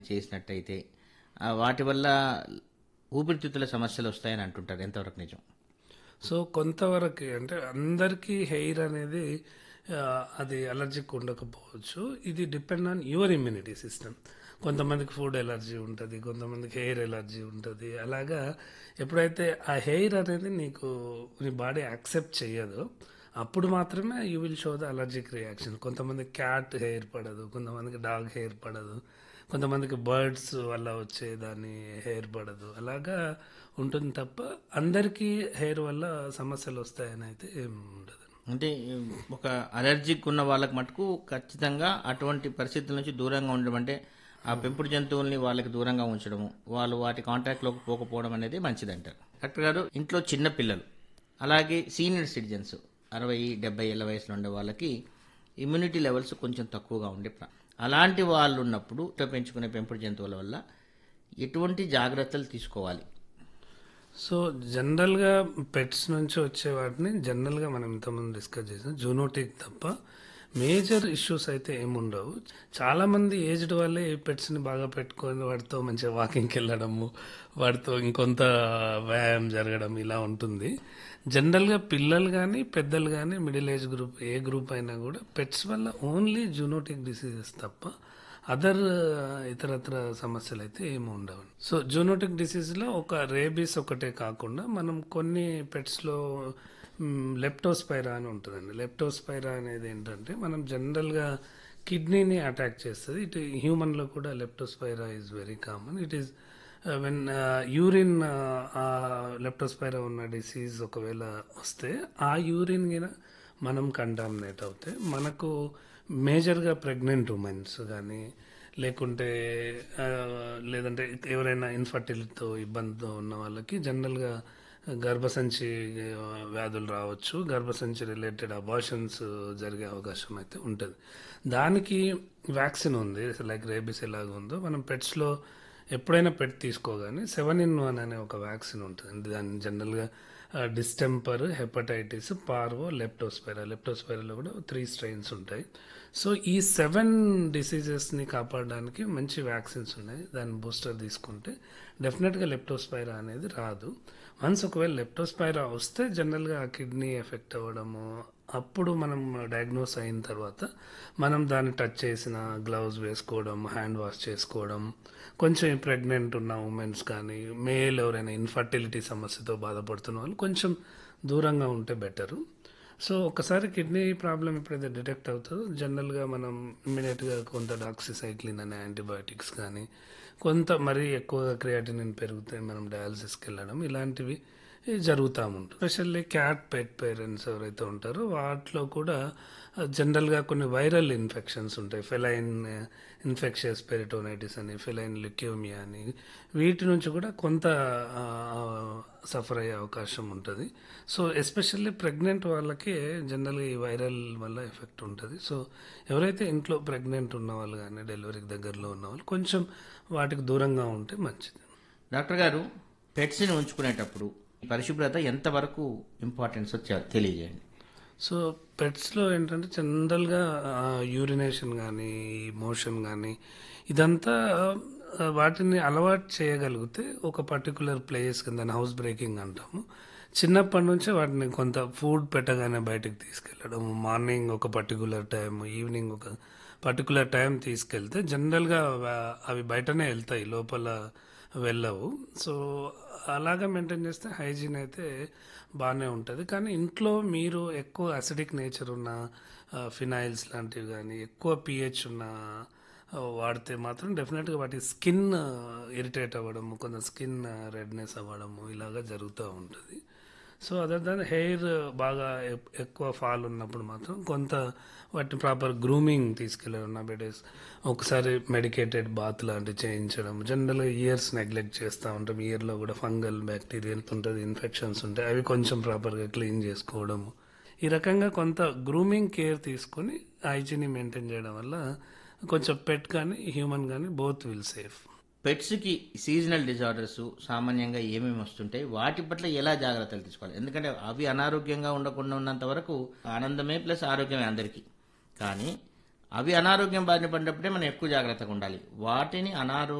చేసినట్టయితే ఆ, వాటి వల్ల ఊపిరితిత్తుల సమస్యలు వస్తాయని అంటుంటారు ఎంతవరకు నిజం సో కొంతవరకు అంటే అందరికీ హెయిర్ అనేది ఆ, అది అలర్జిక్ ఉండకపోవచ్చు ఇది depend on your immunity system కొంతమందికి ఫుడ్ ఎలర్జీ ఉంటుంది కొంతమందికి హెయిర్ ఎలర్జీ ఉంటుంది అలాగా ఎప్పుడైతే ఆ హెయిర్ అనేది నీకు నీ బాడీ యాక్సెప్ట్ చేయదో అప్పుడు మాత్రమే you will show the allergic reaction కొంతమందికి క్యాట్ హెయిర్ పడదు కొంతమందికి డాగ్ హెయిర్ పడదు కొంతమందికి బర్డ్స్ వల్ల వచ్చే దాని హెయిర్ పడదు అలాగా ఉంటుంది తప్ప అందరికీ హెయిర్ వల్ల సమస్యలు వస్తాయని అయితే ఏం ఉండదు అంటే ఒక అలర్జిక్ ఉన్న వాళ్ళకి మటుకు ఖచ్చితంగా అటువంటి పరిస్థితుల నుంచి దూరంగా ఉండడం అంటే ఆ పెంపుడు జంతువుల్ని వాళ్ళకి దూరంగా ఉంచడము వాళ్ళు వాటి కాంటాక్ట్లోకి పోకపోవడం అనేది మంచిదంటారు డాక్టర్ గారు ఇంట్లో చిన్న పిల్లలు అలాగే సీనియర్ సిటిజన్స్ అరవై డెబ్బై ఏళ్ళ వయసులో ఉండే వాళ్ళకి ఇమ్యూనిటీ లెవెల్స్ కొంచెం తక్కువగా ఉండే ప్ర- అలాంటి వాళ్ళు ఉన్నప్పుడు ఇంట్లో పెంచుకునే పెంపుడు జంతువుల వల్ల ఎటువంటి జాగ్రత్తలు తీసుకోవాలి సో జనరల్గా పెట్స్ నుంచి వచ్చే వాటిని జనరల్గా మనం ఇంతకుముందు డిస్కస్ చేసాం జూనోటిక్ తప్ప మేజర్ ఇష్యూస్ అయితే ఏముండవు చాలామంది ఏజ్డ్ వాళ్ళే ఈ పెట్స్ని బాగా పెట్టుకొని వాటితో మంచిగా వాకింగ్కి వెళ్ళడము వాటితో ఇంకొంత వ్యాయామం జరగడం ఇలా ఉంటుంది జనరల్గా పిల్లలు కానీ పెద్దలు కానీ మిడిల్ ఏజ్ గ్రూప్ ఏ గ్రూప్ అయినా కూడా పెట్స్ వల్ల ఓన్లీ జూనోటిక్ డిసీజెస్ తప్ప అదర్ ఇతరత్ర సమస్యలు అయితే ఏమి ఉండవు సో జూనోటిక్ డిసీజ్లో ఒక రేబీస్ ఒకటే కాకుండా మనం కొన్ని పెట్స్లో లెప్టోస్పైరా అని ఉంటుందండి లెప్టోస్పైరా అనేది ఏంటంటే మనం జనరల్గా కిడ్నీని అటాక్ చేస్తుంది ఇటు హ్యూమన్లో కూడా leptospira is very common it is when urine leptospira ఉన్న డిసీజ్ ఒకవేళ వస్తే ఆ యూరిన్ గిన మనం కంటామినేట్ అవుతే మనకు మేజర్గా ప్రెగ్నెంట్ ఉమెన్స్ కానీ లేకుంటే ఆ, లేదంటే ఎవరైనా ఇన్ఫర్టిలిటీతో ఇబ్బందితో ఉన్న వాళ్ళకి జనరల్గా గర్భసంచి ఆ, వ్యాధులు రావచ్చు గర్భసంచి రిలేటెడ్ అబార్షన్స్ జరిగే అవకాశం అయితే ఉంటుంది దానికి వ్యాక్సిన్ ఉంది లైక్ రేబీస్ ఎలాగ ఉందో మనం పెట్స్లో ఎప్పుడైనా పెట్ తీసుకోగానే సెవెన్ ఇన్ వన్ అనే ఒక వ్యాక్సిన్ ఉంటుంది దాన్ని జనరల్గా డిస్టెంపర్ హెపటైటిస్ పార్వో లెప్టోస్పైరా లెప్టోస్పైరాలో కూడా త్రీ స్ట్రెయిన్స్ ఉంటాయి సో ఈ సెవెన్ డిసీజెస్ని కాపాడడానికి మంచి వ్యాక్సిన్స్ ఉన్నాయి దాని బూస్టర్ తీసుకుంటే డెఫినెట్గా లెప్టోస్పైరా అనేది రాదు వన్స్ ఒకవేళ లెప్టోస్పైరా వస్తే జనరల్గా ఆ కిడ్నీ ఎఫెక్ట్ అవ్వడము అప్పుడు మనం డయాగ్నోస్ అయిన తర్వాత మనం దాన్ని టచ్ చేసిన గ్లౌజ్ వేసుకోవడం హ్యాండ్ వాష్ చేసుకోవడం కొంచెం ప్రెగ్నెంట్ ఉన్న ఉమెన్స్ కానీ మేల్ ఎవరైనా ఇన్ఫర్టిలిటీ సమస్యతో బాధపడుతున్న వాళ్ళు కొంచెం దూరంగా ఉంటే బెటరు సో ఒకసారి కిడ్నీ ప్రాబ్లం ఎప్పుడైతే డిటెక్ట్ అవుతుందో జనరల్గా మనం ఇమ్మీడియట్గా కొంత డాక్సిసైక్లిన్ అనే యాంటీబయాటిక్స్ కానీ కొంత మరీ ఎక్కువగా క్రియాటినిన్ పెరిగితే మనం డయాలసిస్కి వెళ్ళడం ఇలాంటివి జరుగుతూ ఉంటుంది స్పెషల్లీ క్యాట్ పెట్ పేరెంట్స్ ఎవరైతే ఉంటారో వాటిలో కూడా జనరల్గా కొన్ని వైరల్ ఇన్ఫెక్షన్స్ ఉంటాయి ఫెలైన్ ఇన్ఫెక్షియస్ పెరిటోనైటిస్ అని ఫెలైన్ లిక్యూమియా అని వీటి నుంచి కూడా కొంత సఫర్ అయ్యే అవకాశం ఉంటుంది సో ఎస్పెషల్లీ ప్రెగ్నెంట్ వాళ్ళకి జనరల్గా ఈ వైరల్ వల్ల ఎఫెక్ట్ ఉంటుంది సో ఎవరైతే ఇంట్లో ప్రెగ్నెంట్ ఉన్న వాళ్ళు కానీ డెలివరీకి దగ్గరలో ఉన్న వాళ్ళు కొంచెం వాటికి దూరంగా ఉంటే మంచిది డాక్టర్ గారు పెట్స్ని ఉంచుకునేటప్పుడు పరిశుభ్రత ఎంతవరకు ఇంపార్టెన్స్ తెలియజేయండి సో పెట్స్లో ఏంటంటే జనరల్గా యూరినేషన్ కానీ మోషన్ కానీ ఇదంతా ఆ, వాటిని అలవాటు చేయగలిగితే ఒక పర్టికులర్ ప్లేస్ కింద హౌస్ బ్రేకింగ్ అంటాము చిన్నప్పటి నుంచే వాటిని కొంత ఫుడ్ పెట్టగానే బయటకు తీసుకెళ్ళడం మార్నింగ్ ఒక పర్టికులర్ టైం ఈవినింగ్ ఒక పర్టికులర్ టైం తీసుకెళ్తే జనరల్గా వా- అవి బయటనే వెళ్తాయి లోపల వెళ్ళవు సో అలాగా మెయింటైన్ చేస్తే హైజీన్ అయితే బాగానే ఉంటుంది కానీ ఇంట్లో మీరు ఎక్కువ అసిడిక్ నేచర్ ఉన్న ఫినాయిల్స్ లాంటివి కానీ ఎక్కువ పిహెచ్ ఉన్న ఆ, వాడితే మాత్రం డెఫినెట్గా వాటి స్కిన్ ఇరిటేట్ అవ్వడము కొంత స్కిన్ రెడ్నెస్ అవ్వడము ఇలాగా జరుగుతూ ఉంటుంది సో అదర్ దాన్ హెయిర్ బాగా ఎక్- ఎక్కువ ఫాల్ ఉన్నప్పుడు మాత్రం కొంత వాటిని ప్రాపర్ గ్రూమింగ్ తీసుకెళ్ళడం నా డేస్ ఒకసారి మెడికేటెడ్ బాత్ లాంటివి చేయించడం జనరల్గా ఇయర్స్ నెగ్లెక్ట్ చేస్తూ ఉంటాం ఇయర్లో కూడా ఫంగల్ బ్యాక్టీరియల్ ఉంటుంది ఇన్ఫెక్షన్స్ ఉంటాయి అవి కొంచెం ప్రాపర్గా క్లీన్ చేసుకోవడము ఈ రకంగా కొంత గ్రూమింగ్ కేర్ తీసుకొని హైజీని మెయింటైన్ చేయడం వల్ల కొంచెం పెట్ కానీ హ్యూమన్ కానీ బోత్ విల్ సేఫ్ పెట్స్కి సీజనల్ డిజార్డర్స్ సామాన్యంగా ఏమేమి వస్తుంటాయి వాటి పట్ల ఎలా జాగ్రత్తలు తీసుకోవాలి ఎందుకంటే అవి అనారోగ్యంగా ఉండకుండా ఉన్నంత వరకు ఆనందమే ప్లస్ ఆరోగ్యమే అందరికీ కానీ అవి అనారోగ్యం బారిన పడినప్పుడే మనం ఎక్కువ జాగ్రత్తగా ఉండాలి వాటిని అనారోగ్యం